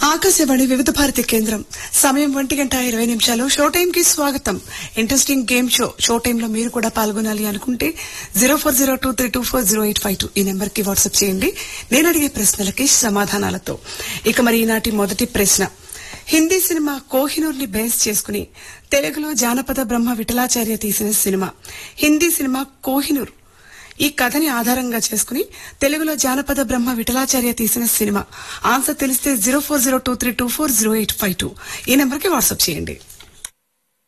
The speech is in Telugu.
ఆకాశవాణి వివిధ భారతి కేంద్రం సమయం ఒంటి గంట ఇరవై నిమిషాలు షో టైం కి స్వాగతం ఇంట్రెస్టింగ్ గేమ్ షో షో టైంలో మీరు కూడా పాల్గొనాలి అనుకుంటే zero four zero two three two four zero eight five two ఈ నెంబర్ కి వాట్సాప్ చేయండి నేను అడిగే ప్రశ్నలకి సమాధానాలతో ఇక మరి ఈనాటి మొదటి ప్రశ్న హిందీ సినిమా కోహినూర్ ని బేస్ చేసుకుని తెలుగులో జానపద బ్రహ్మ విఠలాచార్య తీసిన సినిమా హిందీ సినిమా కోహినూర్ ఈ కథని ఆధారంగా చేసుకుని తెలుగులో జానపద బ్రహ్మ విఠలాచార్య తీసిన సినిమా ఆన్సర్ తెలిస్తే zero four zero two three two four zero eight five two ఈ నెంబర్కి వాట్సాప్ చేయండి